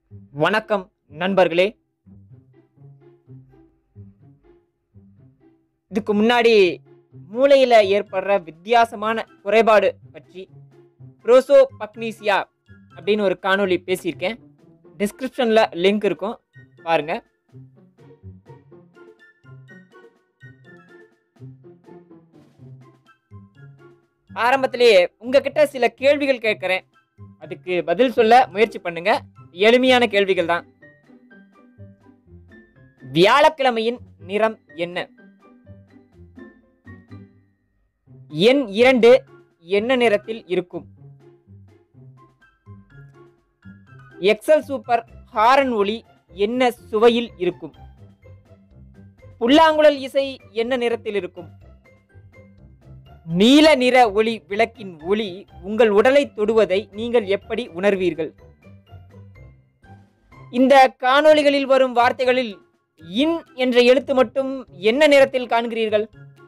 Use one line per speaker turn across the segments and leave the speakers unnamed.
வணக்கம் நண்பர்களே இதுக்கு முன்னாடி மூளையில ஏற்படுற வித்தியாசமான குறைபாடு பற்றி ப்ரோசோ பக்னீசியா அப்படின்னு ஒரு காணொளி பேசியிருக்கேன் டிஸ்கிரிப்ஷன்ல லிங்க் இருக்கும் பாருங்க ஆரம்பத்திலேயே உங்ககிட்ட சில கேள்விகள் கேட்குறேன் அதுக்கு பதில் சொல்ல முயற்சி பண்ணுங்க எளிமையான கேள்விகள் தான் வியாழக்கிழமையின் நிறம் என்ன எண் இரண்டு என்ன நிறத்தில் இருக்கும் எக்ஸல் சூப்பர் ஹாரன் ஒளி என்ன சுவையில் இருக்கும் புல்லாங்குழல் இசை என்ன நிறத்தில் இருக்கும் நீல நிற ஒளி விளக்கின் ஒளி உங்கள் உடலை தொடுவதை நீங்கள் எப்படி உணர்வீர்கள் இந்த காணொளிகளில் வரும் வார்த்தைகளில் இன் என்ற எழுத்து மட்டும் என்ன நிறத்தில் காண்கிறீர்கள்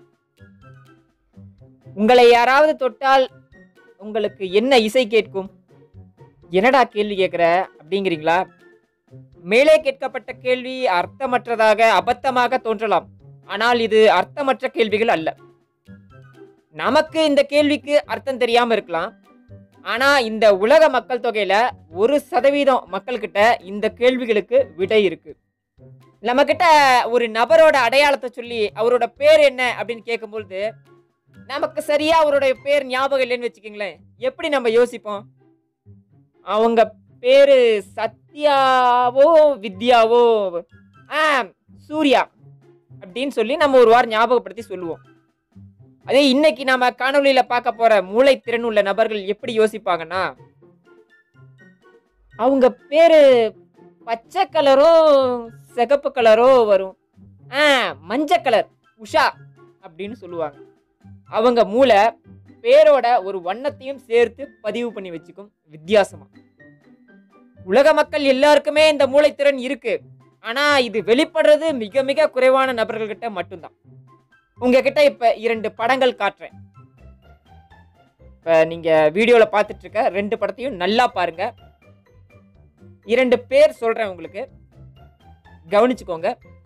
உங்களை யாராவது தொட்டால் உங்களுக்கு என்ன இசை கேட்கும் என்னடா கேள்வி கேட்குற அப்படிங்கிறீங்களா மேலே கேட்கப்பட்ட கேள்வி அர்த்தமற்றதாக அபத்தமாக தோன்றலாம் ஆனால் இது அர்த்தமற்ற கேள்விகள் அல்ல நமக்கு இந்த கேள்விக்கு அர்த்தம் தெரியாம இருக்கலாம் ஆனா இந்த உலக மக்கள் தொகையில ஒரு சதவீதம் மக்கள்கிட்ட இந்த கேள்விகளுக்கு விடை இருக்கு நம்ம கிட்ட ஒரு நபரோட அடையாளத்தை சொல்லி அவரோட பேர் என்ன அப்படின்னு கேட்கும்பொழுது நமக்கு சரியா அவருடைய பேர் ஞாபகம் இல்லைன்னு வச்சுக்கோங்களேன் எப்படி நம்ம யோசிப்போம் அவங்க பேரு சத்யாவோ வித்யாவோ ஆ சூர்யா அப்படின்னு சொல்லி நம்ம ஒரு வாரம் ஞாபகப்படுத்தி சொல்லுவோம் அதே இன்னைக்கு நாம காணொளியில பார்க்க போற மூளை திறன் உள்ள நபர்கள் எப்படி யோசிப்பாங்கன்னா அவங்க பேரு பச்சை கலரோ சிகப்பு கலரோ வரும் ஆ மஞ்சள் கலர் உஷா அப்படின்னு சொல்லுவாங்க அவங்க மூளை பேரோட ஒரு வண்ணத்தையும் சேர்த்து பதிவு பண்ணி வச்சுக்கும் வித்தியாசமா உலக மக்கள் எல்லாருக்குமே இந்த மூளைத்திறன் இருக்கு ஆனா இது வெளிப்படுறது மிக மிக குறைவான நபர்கள்கிட்ட மட்டும்தான் உங்ககிட்ட இப்ப இரண்டு படங்கள் காட்டுறேன் இப்ப நீங்க வீடியோல பார்த்துட்டு இருக்க ரெண்டு படத்தையும் நல்லா பாருங்க இரண்டு பேர் சொல்றேன் உங்களுக்கு கவனிச்சுக்கோங்க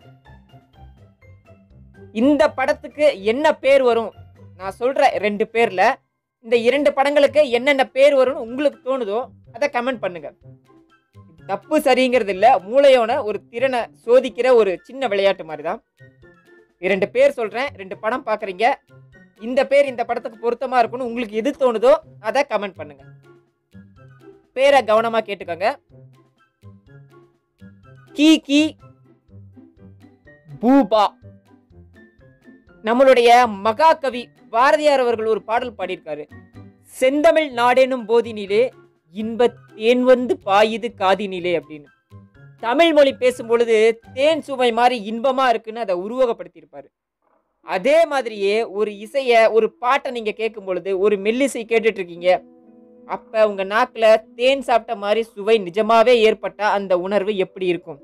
இந்த படத்துக்கு என்ன பேர் வரும் நான் சொல்ற ரெண்டு பேர்ல இந்த இரண்டு படங்களுக்கு என்னென்ன பேர் வரும்னு உங்களுக்கு தோணுதோ அதை கமெண்ட் பண்ணுங்க இது தப்பு சரிங்கிறது இல்ல மூளையோட ஒரு திறனை சோதிக்கிற ஒரு சின்ன விளையாட்டு மாதிரி தான் இரண்டு பேர் சொல்றேன் ரெண்டு படம் பாக்குறீங்க இந்த பேர் இந்த படத்துக்கு பொருத்தமா இருக்கும்னு உங்களுக்கு எது தோணுதோ அதை கமெண்ட் பண்ணுங்க பேரை கவனமா கேட்டுக்கோங்க கீ கீ பூபா நம்மளுடைய மகாகவி பாரதியார் அவர்கள் ஒரு பாடல் பாடியிருக்காரு செந்தமிழ் நாடெனும் போதினிலே இன்ப தேன் வந்து பாயுது காதினிலே அப்படின்னு தமிழ் மொழி பேசும் பொழுது தேன் சுவை மாதிரி இன்பமா இருக்குன்னு அதை உருவகப்படுத்தியிருப்பாரு அதே மாதிரியே ஒரு இசைய ஒரு பாட்டை நீங்க கேட்கும் பொழுது ஒரு மெல்லிசை கேட்டுட்டு இருக்கீங்க அப்ப உங்க நாக்குல தேன் சாப்பிட்ட மாதிரி சுவை நிஜமாவே ஏற்பட்டா அந்த உணர்வு எப்படி இருக்கும்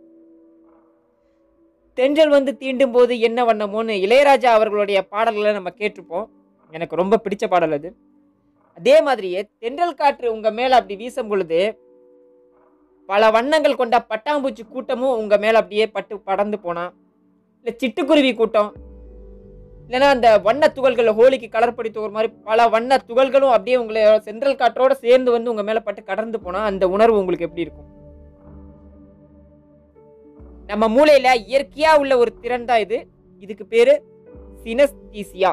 தென்றல் வந்து தீண்டும் போது என்ன வண்ணமோன்னு இளையராஜா அவர்களுடைய பாடல்களை நம்ம கேட்டிருப்போம் எனக்கு ரொம்ப பிடிச்ச பாடல் அது அதே மாதிரியே தென்றல் காற்று உங்க மேல அப்படி வீசும் பொழுது பல வண்ணங்கள் கொண்ட பட்டாம்பூச்சி கூட்டமும் உங்க மேல அப்படியே பட்டு படர்ந்து போனா இல்ல சிட்டுக்குருவி கூட்டம் இல்லைன்னா அந்த வண்ண துகள்கள் ஹோலிக்கு கலர் படி துகள் மாதிரி பல வண்ண துகள்களும் அப்படியே உங்களை சென்ட்ரல் காற்றோட சேர்ந்து வந்து உங்க மேல பட்டு கடந்து போனா அந்த உணர்வு உங்களுக்கு எப்படி இருக்கும் நம்ம மூளையில இயற்கையா உள்ள ஒரு திறன் தான் இது இதுக்கு பேரு சினஸ்தீசியா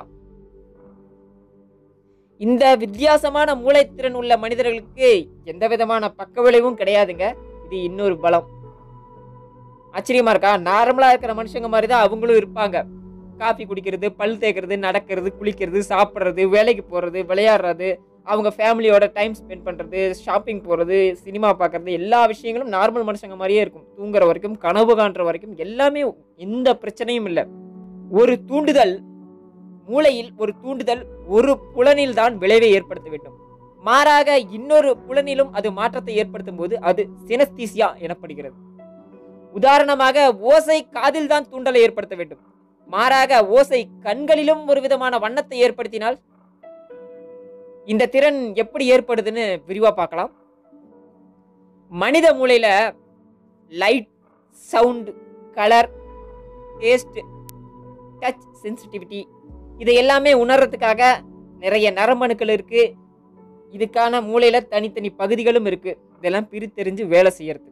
இந்த வித்தியாசமான மூளைத்திறன் உள்ள மனிதர்களுக்கு எந்த விதமான பக்க விளைவும் கிடையாதுங்க இது இன்னொரு பலம் ஆச்சரியமா இருக்கா நார்மலா இருக்கிற மனுஷங்க மாதிரி தான் அவங்களும் இருப்பாங்க காஃபி குடிக்கிறது பல் தேய்க்கிறது நடக்கிறது குளிக்கிறது சாப்பிட்றது வேலைக்கு போறது விளையாடுறது அவங்க ஃபேமிலியோட டைம் ஸ்பெண்ட் பண்ணுறது ஷாப்பிங் போகிறது சினிமா பார்க்குறது எல்லா விஷயங்களும் நார்மல் மனுஷங்க மாதிரியே இருக்கும் தூங்குற வரைக்கும் கனவு காண்ற வரைக்கும் எல்லாமே எந்த பிரச்சனையும் இல்லை ஒரு தூண்டுதல் மூளையில் ஒரு தூண்டுதல் ஒரு புலனில் தான் விளைவை ஏற்படுத்த வேண்டும் மாறாக இன்னொரு புலனிலும் அது மாற்றத்தை ஏற்படுத்தும் போது அது சினஸ்தீசியா எனப்படுகிறது உதாரணமாக ஓசை காதில் தான் தூண்டலை ஏற்படுத்த வேண்டும் மாறாக ஓசை கண்களிலும் ஒரு விதமான வண்ணத்தை ஏற்படுத்தினால் இந்த திறன் எப்படி ஏற்படுதுன்னு விரிவா பார்க்கலாம் மனித மூளையில் light sound colour taste touch sensitivity இதை எல்லாமே உணர்றதுக்காக நிறைய நரம்பணுக்கள் இருக்கு இதுக்கான மூளையில தனித்தனி பகுதிகளும் இருக்கு இதெல்லாம் பிரித்தெரிஞ்சு வேலை செய்யறதுக்கு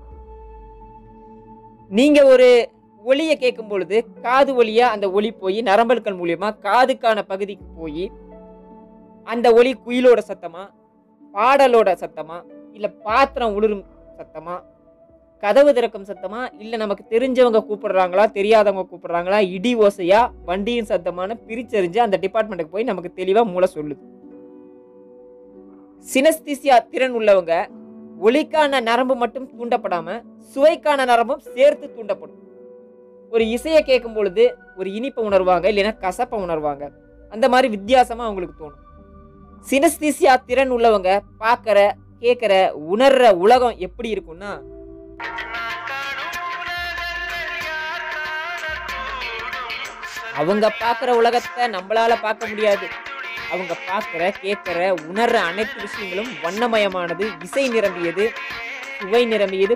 நீங்க ஒரு ஒளியை கேட்கும் பொழுது காது ஒளியா அந்த ஒளி போய் நரம்பணுக்கள் மூலியமா காதுக்கான பகுதிக்கு போய் அந்த ஒளி குயிலோட சத்தமா பாடலோட சத்தமா இல்ல பாத்திரம் உளுரும் சத்தமா கதவு திறக்கும் சத்தமா இல்ல நமக்கு தெரிஞ்சவங்க கூப்பிடுறாங்களா தெரியாதவங்க கூப்பிடுறாங்களா இடி ஓசையா வண்டியின் சத்தமான பிரிச்சறிஞ்சு அந்த டிபார்ட்மெண்ட்டுக்கு போய் நமக்கு தெளிவா மூளை சொல்லுது சினஸ்திசியா திறன் உள்ளவங்க ஒலிக்கான நரம்பு மட்டும் தூண்டப்படாம சுவைக்கான நரம்பும் சேர்த்து தூண்டப்படும் ஒரு இசையை கேட்கும் பொழுது ஒரு இனிப்பை உணர்வாங்க இல்லைன்னா கசப்பை உணர்வாங்க அந்த மாதிரி வித்தியாசமா அவங்களுக்கு தோணும் சினஸ்தீசியா திறன் உள்ளவங்க பார்க்கற கேட்குற உணர்ற உலகம் எப்படி இருக்கும்னா அவங்க பார்க்குற உலகத்தை நம்மளால பார்க்க முடியாது அவங்க பார்க்குற கேட்குற உணர்ற அனைத்து விஷயங்களும் வண்ணமயமானது இசை நிரம்பியது சுவை நிரம்பியது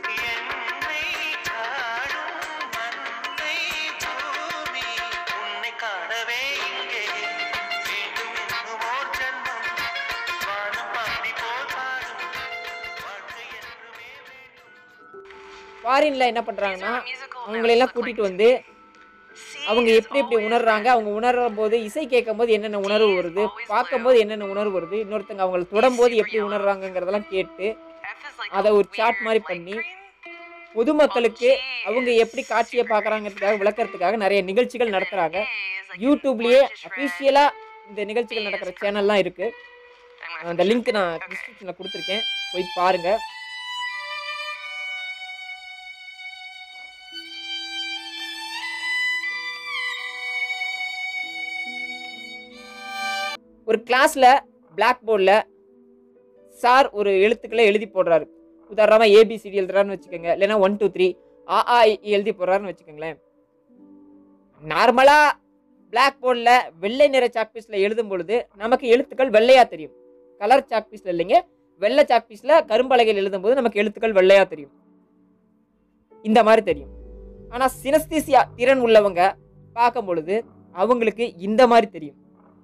உன்னை காணவே இங்கே வேண்டும் என்னும் ஓர் ஜன்மம் வானம் பாடி போல் பாடும் வாழ்க்கை என்றுமே
ஃபாரின்ல என்ன பண்றாங்கன்னா அவங்களெல்லாம் கூட்டிட்டு வந்து அவங்க எப்படி எப்படி உணர்றாங்க அவங்க உணரும் போது இசை கேட்கும் போது என்னென்ன உணர்வு வருது பார்க்கும்போது என்னென்ன உணர்வு வருது இன்னொருத்தங்க அவங்கள தொடும்போது எப்படி உணர்றாங்கங்கிறதெல்லாம் கேட்டு அதை ஒரு சார்ட் மாதிரி பண்ணி பொதுமக்களுக்கு அவங்க எப்படி காட்சியை பார்க்குறாங்கிறதுக்காக விளக்கறதுக்காக நிறைய நிகழ்ச்சிகள் நடத்துகிறாங்க யூடியூப்லேயே அஃபிஷியலாக இந்த நிகழ்ச்சிகள் நடக்கிற சேனல்லாம் இருக்குது அந்த லிங்க் நான் டிஸ்கிரிப்ஷனில் கொடுத்துருக்கேன் போய் பாருங்கள் ஒரு கிளாஸில் பிளாக் போர்டில் சார் ஒரு எழுத்துக்களை எழுதி போடுறாரு உதாரணமாக ஏபிசிடி எழுதுறாருன்னு வச்சுக்கோங்க இல்லைன்னா ஒன் டூ த்ரீ ஆ ஆ இ, இ எழுதி போடுறாருன்னு வச்சுக்கோங்களேன் நார்மலாக பிளாக் போர்டில் வெள்ளை நிற சாக் பீஸில் எழுதும் பொழுது நமக்கு எழுத்துக்கள் வெள்ளையாக தெரியும் கலர் சாக் பீஸில் இல்லைங்க வெள்ளை சாக் பீஸில் கரும்பலகையில் எழுதும்போது நமக்கு எழுத்துக்கள் வெள்ளையாக தெரியும் இந்த மாதிரி தெரியும் ஆனால் சினஸ்தீசியா திறன் உள்ளவங்க பார்க்கும் பொழுது அவங்களுக்கு இந்த மாதிரி தெரியும்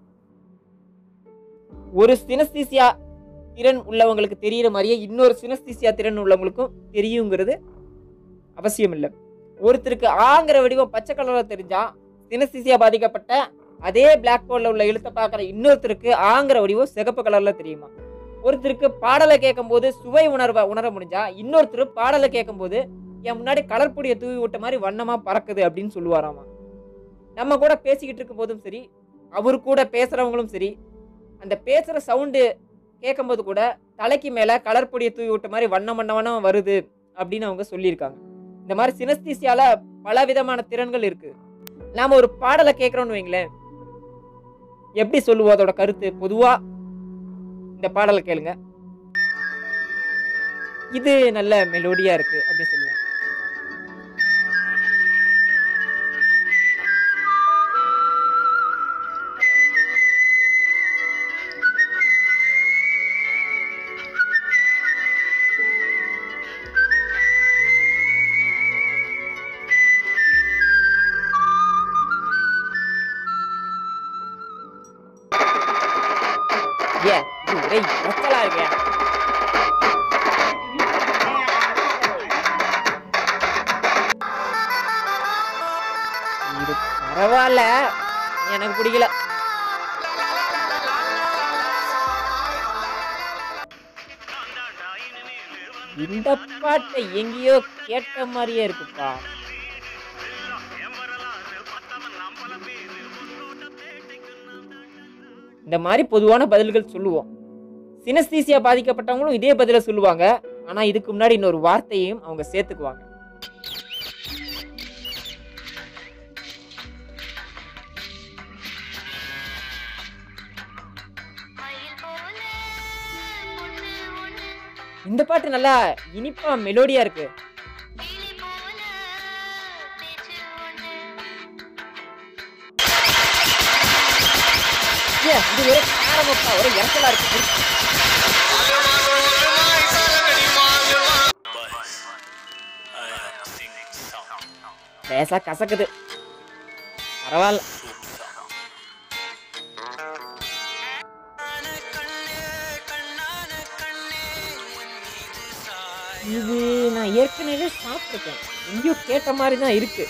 ஒரு சினஸ்தீசியா திறன் உள்ளவங்களுக்கு தெரியிற மாதிரியே இன்னொரு சினஸ்தீசியா திறன் உள்ளவங்களுக்கும் தெரியுங்கிறது அவசியம் இல்லை ஒருத்தருக்கு ஆங்கிற வடிவம் பச்சை கலரில் தெரிஞ்சா சினஸ்தீசியா பாதிக்கப்பட்ட அதே பிளாக் போர்டில் உள்ள எழுத்தை பார்க்குற இன்னொருத்தருக்கு ஆங்கிற வடிவம் சிகப்பு கலரில் தெரியுமா ஒருத்தருக்கு பாடலை கேட்கும்போது சுவை உணர்வை உணர முடிஞ்சா இன்னொருத்தர் பாடலை கேட்கும்போது என் முன்னாடி கலர் பொடியை தூவி விட்ட மாதிரி வண்ணமாக பறக்குது அப்படின்னு சொல்லுவாராமா நம்ம கூட பேசிக்கிட்டு இருக்கும் போதும் சரி அவர் கூட பேசுகிறவங்களும் சரி அந்த பேசுகிற சவுண்டு கேட்கும்போது கூட தலைக்கு மேலே கலர் பொடியை தூவி விட்ட மாதிரி வண்ணம் வண்ண வண்ணம் வருது அப்படின்னு அவங்க சொல்லியிருக்காங்க இந்த மாதிரி சினஸ்தீசியால பல விதமான திறன்கள் இருக்கு நாம ஒரு பாடலை கேட்குறோம்னு வைங்களேன் எப்படி சொல்லுவோம் அதோட கருத்து பொதுவா இந்த பாடலை கேளுங்க இது நல்ல மெலோடியா இருக்கு அப்படின்னு சொல்லுவோம் ஏன் இது ஒரே இறச்சலா இருக்கே இது பரவாயில்ல எனக்கு பிடிக்கல இந்த பாட்டை எங்கேயோ கேட்ட மாதிரியே இருக்குப்பா இந்த மாதிரி பொதுவான பதில்கள் சொல்லுவோம் சினஸ்தீசியா பாதிக்கப்பட்டவங்களும் இதே பதிலை சொல்லுவாங்க ஆனா இதுக்கு முன்னாடி இன்னொரு வார்த்தையையும் அவங்க சேர்த்துக்குவாங்க இந்த பாட்டு நல்லா இனிப்பா மெலோடியா இருக்கு ஏன் இது ஒரே காரமப்பா ஒரே இறச்சலா இருக்கு லேசா கசக்குது பரவாயில்ல இது நான் ஏற்கனவே சாப்பிட்ருக்கேன் எங்கேயோ கேட்ட மாதிரி தான் இருக்கு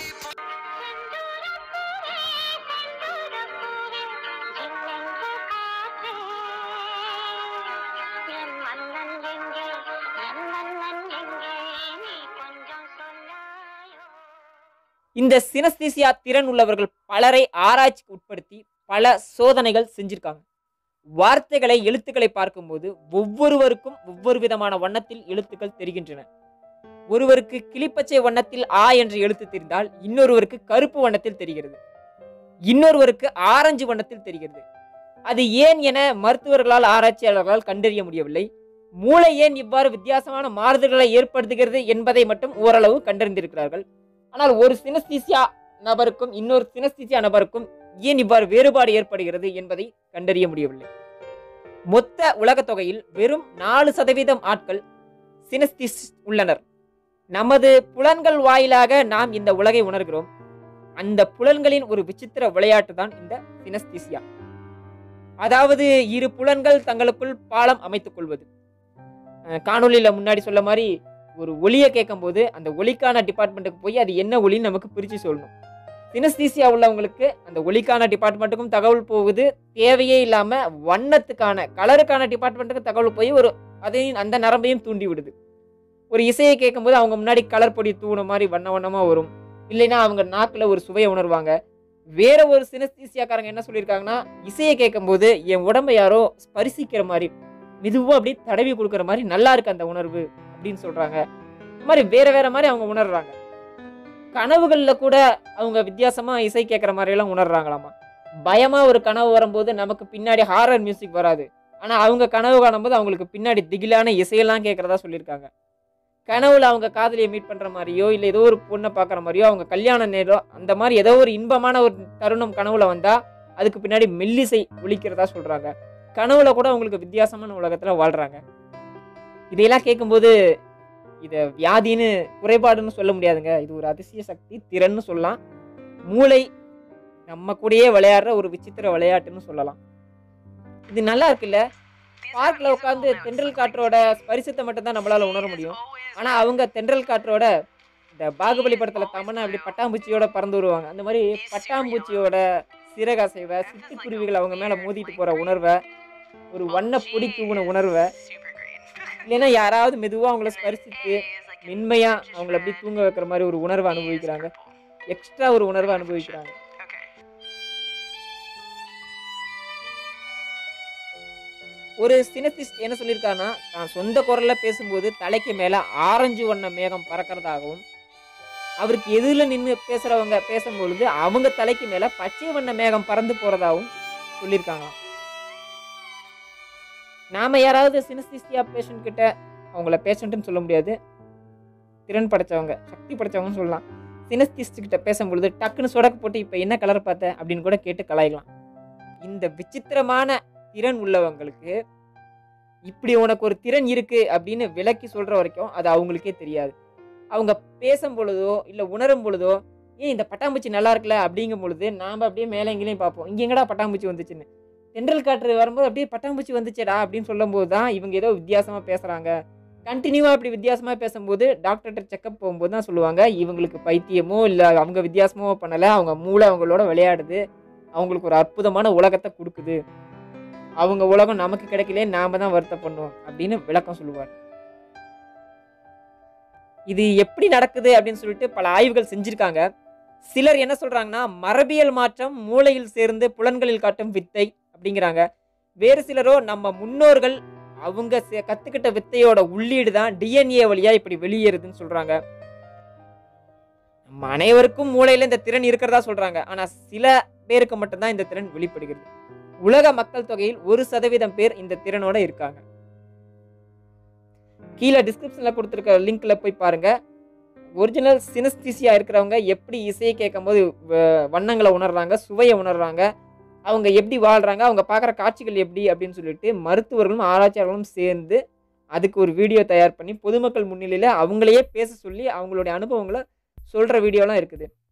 இந்த சினஸ்தீசியா திறன் உள்ளவர்கள் பலரை ஆராய்ச்சிக்கு உட்படுத்தி பல சோதனைகள் செஞ்சிருக்காங்க வார்த்தைகளை எழுத்துக்களை பார்க்கும்போது ஒவ்வொருவருக்கும் ஒவ்வொரு விதமான வண்ணத்தில் எழுத்துக்கள் தெரிகின்றன ஒருவருக்கு கிளிப்பச்சை வண்ணத்தில் ஆ என்ற எழுத்து தெரிந்தால் இன்னொருவருக்கு கருப்பு வண்ணத்தில் தெரிகிறது இன்னொருவருக்கு ஆரஞ்சு வண்ணத்தில் தெரிகிறது அது ஏன் என மருத்துவர்களால் ஆராய்ச்சியாளர்களால் கண்டறிய முடியவில்லை மூளை ஏன் இவ்வாறு வித்தியாசமான மாறுதல்களை ஏற்படுத்துகிறது என்பதை மட்டும் ஓரளவு கண்டறிந்திருக்கிறார்கள் ஆனால் ஒரு சினஸ்தீசியா நபருக்கும் இன்னொரு சினஸ்தீசியா நபருக்கும் ஏன் இவ்வாறு வேறுபாடு ஏற்படுகிறது என்பதை கண்டறிய முடியவில்லை மொத்த உலகத் தொகையில் வெறும் நாலு சதவீதம் ஆட்கள் சினஸ்திஸ் உள்ளனர் நமது புலன்கள் வாயிலாக நாம் இந்த உலகை உணர்கிறோம் அந்த புலன்களின் ஒரு விசித்திர விளையாட்டு தான் இந்த சினஸ்திசியா அதாவது இரு புலன்கள் தங்களுக்குள் பாலம் அமைத்துக் கொள்வது அஹ் காணொளியில முன்னாடி சொல்ல மாதிரி ஒரு ஒளியை கேட்கும்போது அந்த ஒலிக்கான டிபார்ட்மெண்ட்டுக்கு போய் அது என்ன ஒலின்னு நமக்கு பிரித்து சொல்லணும் சினஸ்தீசியா உள்ளவங்களுக்கு அந்த ஒலிக்கான டிபார்ட்மெண்ட்டுக்கும் தகவல் போகுது தேவையே இல்லாமல் வண்ணத்துக்கான கலருக்கான டிபார்ட்மெண்ட்டுக்கு தகவல் போய் ஒரு அதையும் அந்த நரம்பையும் தூண்டி விடுது ஒரு இசையை கேட்கும்போது அவங்க முன்னாடி கலர் பொடி தூண மாதிரி வண்ண வண்ணமாக வரும் இல்லைன்னா அவங்க நாக்கில் ஒரு சுவையை உணர்வாங்க வேற ஒரு சினஸ்தீசியாக்காரங்க என்ன சொல்லியிருக்காங்கன்னா இசையை கேட்கும்போது என் உடம்பை யாரோ ஸ்பரிசிக்கிற மாதிரி மெதுவாக அப்படியே தடவி கொடுக்குற மாதிரி நல்லா இருக்கு அந்த உணர்வு அப்படின்னு சொல்றாங்க இந்த மாதிரி வேற வேற மாதிரி அவங்க உணர்றாங்க கனவுகள்ல கூட அவங்க வித்தியாசமா இசை கேட்குற மாதிரி எல்லாம் உணர்றாங்களாமா பயமா ஒரு கனவு வரும்போது நமக்கு பின்னாடி ஹாரர் மியூசிக் வராது ஆனா அவங்க கனவு காணும்போது அவங்களுக்கு பின்னாடி திகிலான இசையெல்லாம் கேட்கறதா சொல்லியிருக்காங்க கனவுல அவங்க காதலியை மீட் பண்ற மாதிரியோ இல்லை ஏதோ ஒரு பொண்ணை பார்க்குற மாதிரியோ அவங்க கல்யாண நேரம் அந்த மாதிரி ஏதோ ஒரு இன்பமான ஒரு தருணம் கனவுல வந்தா அதுக்கு பின்னாடி மெல்லிசை ஒலிக்கிறதா சொல்றாங்க கனவுல கூட அவங்களுக்கு வித்தியாசமான உலகத்துல வாழ்றாங்க இதையெல்லாம் கேட்கும்போது இதை வியாதின்னு குறைபாடுன்னு சொல்ல முடியாதுங்க இது ஒரு அதிசய சக்தி திறன்னு சொல்லலாம் மூளை நம்ம கூடயே விளையாடுற ஒரு விசித்திர விளையாட்டுன்னு சொல்லலாம் இது நல்லா இருக்குல்ல பார்க்ல உட்காந்து தென்றல் காற்றோட ஸ்பரிசத்தை மட்டும் தான் நம்மளால உணர முடியும் ஆனா அவங்க தென்றல் காற்றோட இந்த பாகுபலி படத்துல தமன்னா அப்படி பட்டாம்பூச்சியோட பறந்து வருவாங்க அந்த மாதிரி பட்டாம்பூச்சியோட சிறகசைவை சிட்டுக்குருவிகள் அவங்க மேல மோதிட்டு போற உணர்வை ஒரு வண்ண பொடி தூவுன உணர்வை இல்லைன்னா யாராவது மெதுவாக அவங்கள ஸ்பரிசித்து மென்மையா அவங்கள அப்படியே தூங்க வைக்கிற மாதிரி ஒரு உணர்வை அனுபவிக்கிறாங்க எக்ஸ்ட்ரா ஒரு உணர்வை அனுபவிக்கிறாங்க ஒரு சினத்திஸ்ட் என்ன சொல்லியிருக்காருன்னா தான் சொந்த குரல்ல பேசும்போது தலைக்கு மேல ஆரஞ்சு வண்ண மேகம் பறக்கிறதாகவும் அவருக்கு எதிரில் நின்று பேசுறவங்க பேசும்பொழுது அவங்க தலைக்கு மேல பச்சை வண்ண மேகம் பறந்து போறதாகவும் சொல்லியிருக்காங்களாம் நாம யாராவது சினஸ்திஸ்டியா பேஷண்ட் கிட்ட அவங்கள பேஷண்ட்னு சொல்ல முடியாது திறன் படைச்சவங்க சக்தி படைச்சவங்கன்னு சொல்லலாம் சினஸ்திஸ்ட் கிட்ட பேசும்பொழுது டக்குன்னு சொடக்கு போட்டு இப்போ என்ன கலர் பார்த்த அப்படின்னு கூட கேட்டு கலாய்க்கலாம் இந்த விசித்திரமான திறன் உள்ளவங்களுக்கு இப்படி உனக்கு ஒரு திறன் இருக்கு அப்படின்னு விளக்கி சொல்ற வரைக்கும் அது அவங்களுக்கே தெரியாது அவங்க பேசும் பொழுதோ இல்லை உணரும் பொழுதோ ஏன் இந்த பட்டாம்பூச்சி நல்லா இருக்குல்ல அப்படிங்கும் பொழுது நாம் அப்படியே மேலே எங்கேயும் பார்ப்போம் இங்கே எங்கடா பட்டாம்பூச்சி வந்துச்சுன்னு தென்றல் காற்று வரும்போது அப்படியே பட்டாம்பூச்சி வந்துச்சேடா அப்படின்னு சொல்லும்போது தான் இவங்க ஏதோ வித்தியாசமாக பேசுகிறாங்க கண்டினியூவாக அப்படி வித்தியாசமாக பேசும்போது டாக்டர்கிட்ட செக்கப் போகும்போது தான் சொல்லுவாங்க இவங்களுக்கு பைத்தியமோ இல்லை அவங்க வித்தியாசமோ பண்ணலை அவங்க மூளை அவங்களோட விளையாடுது அவங்களுக்கு ஒரு அற்புதமான உலகத்தை கொடுக்குது அவங்க உலகம் நமக்கு கிடைக்கலையே நாம தான் வருத்தப்படணும் அப்படின்னு விளக்கம் சொல்லுவார் இது எப்படி நடக்குது அப்படின்னு சொல்லிட்டு பல ஆய்வுகள் செஞ்சிருக்காங்க சிலர் என்ன சொல்றாங்கன்னா மரபியல் மாற்றம் மூளையில் சேர்ந்து புலன்களில் காட்டும் வித்தை அப்படிங்கிறாங்க வேறு சிலரோ நம்ம முன்னோர்கள் அவங்க செ- கத்துக்கிட்ட வித்தையோட உள்ளீடு தான் டிஎன்ஏ வழியா இப்படி வெளியேறுதுன்னு சொல்றாங்க நம்ம அனைவருக்கும் மூளையில இந்த திறன் இருக்கிறதா சொல்றாங்க ஆனா சில பேருக்கு மட்டும்தான் இந்த திறன் வெளிப்படுகிறது உலக மக்கள் தொகையில் ஒரு சதவீதம் பேர் இந்த திறனோட இருக்காங்க கீழே டிஸ்கிரிப்ஷன்ல கொடுத்துருக்க லிங்க்ல போய் பாருங்க ஒரிஜினல் சினஸ்திசியா இருக்கிறவங்க எப்படி இசையை கேட்கும்போது வ- வண்ணங்களை உணர்றாங்க சுவையை உணர்றாங்க அவங்க எப்படி வாழ்றாங்க அவங்க பார்க்குற காட்சிகள் எப்படி அப்படின்னு சொல்லிட்டு மருத்துவர்களும் ஆராய்ச்சியாளர்களும் சேர்ந்து அதுக்கு ஒரு வீடியோ தயார் பண்ணி பொதுமக்கள் முன்னிலையில் அவங்களையே பேச சொல்லி அவங்களுடைய அனுபவங்களை சொல்கிற வீடியோலாம் இருக்குது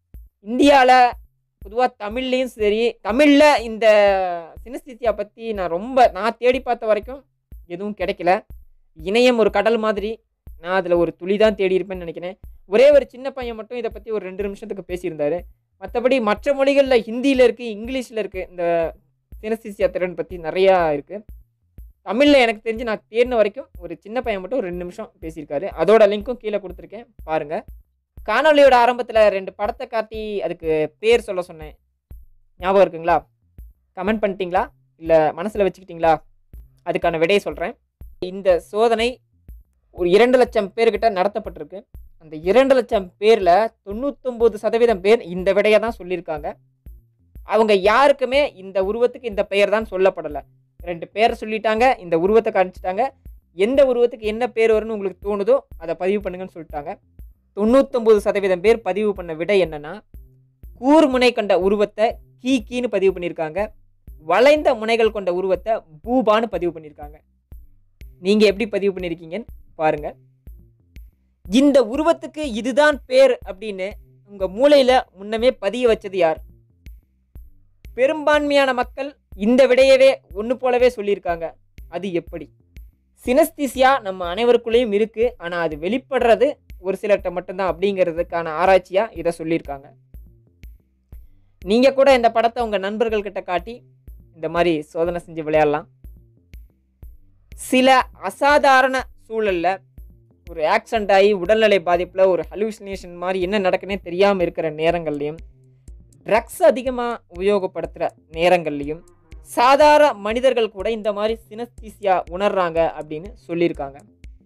இந்தியாவில் பொதுவாக தமிழ்லேயும் சரி தமிழில் இந்த சினஸ்திசியா பற்றி நான் ரொம்ப நான் தேடி பார்த்த வரைக்கும் எதுவும் கிடைக்கல இணையம் ஒரு கடல் மாதிரி நான் அதில் ஒரு துளி தான் தேடி இருப்பேன்னு நினைக்கிறேன் ஒரே ஒரு சின்ன பையன் மட்டும் இதை பற்றி ஒரு ரெண்டு நிமிஷத்துக்கு பேசியிருந்தாரு மற்றபடி மற்ற மொழிகளில் ஹிந்தியில் இருக்குது இங்கிலீஷில் இருக்குது இந்த சினஸ்திசியா திறன் பற்றி நிறையா இருக்குது தமிழில் எனக்கு தெரிஞ்சு நான் தேடின வரைக்கும் ஒரு சின்ன பையன் மட்டும் ஒரு ரெண்டு நிமிஷம் பேசியிருக்காரு அதோட லிங்க்கும் கீழே கொடுத்துருக்கேன் பாருங்கள் காணொலியோட ஆரம்பத்தில் ரெண்டு படத்தை காட்டி அதுக்கு பேர் சொல்ல சொன்னேன் ஞாபகம் இருக்குங்களா கமெண்ட் பண்ணிட்டீங்களா இல்லை மனசில் வச்சுக்கிட்டீங்களா அதுக்கான விடையை சொல்கிறேன் இந்த சோதனை ஒரு இரண்டு லட்சம் பேர்கிட்ட நடத்தப்பட்டிருக்கு அந்த இரண்டு லட்சம் பேரில் தொண்ணூத்தொம்பது சதவீதம் பேர் இந்த விடையை தான் சொல்லியிருக்காங்க அவங்க யாருக்குமே இந்த உருவத்துக்கு இந்த பெயர் தான் சொல்லப்படலை ரெண்டு பேரை சொல்லிட்டாங்க இந்த உருவத்தை காமிச்சிட்டாங்க எந்த உருவத்துக்கு என்ன பேர் வரும்னு உங்களுக்கு தோணுதோ அதை பதிவு பண்ணுங்கன்னு சொல்லிட்டாங்க தொண்ணூத்தொம்பது சதவீதம் பேர் பதிவு பண்ண விடை என்னன்னா கூர்முனை கொண்ட உருவத்தை கீ கீன்னு பதிவு பண்ணியிருக்காங்க வளைந்த முனைகள் கொண்ட உருவத்தை பூபான்னு பதிவு பண்ணியிருக்காங்க நீங்கள் எப்படி பதிவு பண்ணியிருக்கீங்கன்னு பாருங்க இந்த உருவத்துக்கு இதுதான் பேர் அப்படின்னு உங்கள் மூளையில் முன்னமே பதிய வச்சது யார் பெரும்பான்மையான மக்கள் இந்த விடையவே ஒன்று போலவே சொல்லியிருக்காங்க அது எப்படி சினஸ்திசியா நம்ம அனைவருக்குள்ளேயும் இருக்குது ஆனால் அது வெளிப்படுறது ஒரு சிலர்கிட்ட மட்டும்தான் அப்படிங்கிறதுக்கான ஆராய்ச்சியாக இதை சொல்லியிருக்காங்க நீங்கள் கூட இந்த படத்தை உங்கள் நண்பர்கள்கிட்ட காட்டி இந்த மாதிரி சோதனை செஞ்சு விளையாடலாம் சில அசாதாரண சூழலில் ஒரு ஆக்சிடென்ட் ஆகி உடல்நிலை பாதிப்பில் ஒரு ஹலூசினேஷன் மாதிரி என்ன நடக்குன்னே தெரியாமல் இருக்கிற நேரங்கள்லையும் ட்ரக்ஸ் அதிகமாக உபயோகப்படுத்துகிற நேரங்கள்லையும் சாதாரண மனிதர்கள் கூட இந்த மாதிரி சினஸ்தீசியா உணர்றாங்க அப்படின்னு சொல்லியிருக்காங்க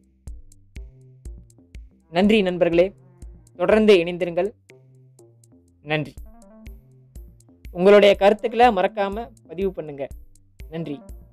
நன்றி நண்பர்களே தொடர்ந்து இணைந்திருங்கள் நன்றி உங்களுடைய கருத்துக்களை மறக்காமல் பதிவு பண்ணுங்கள் நன்றி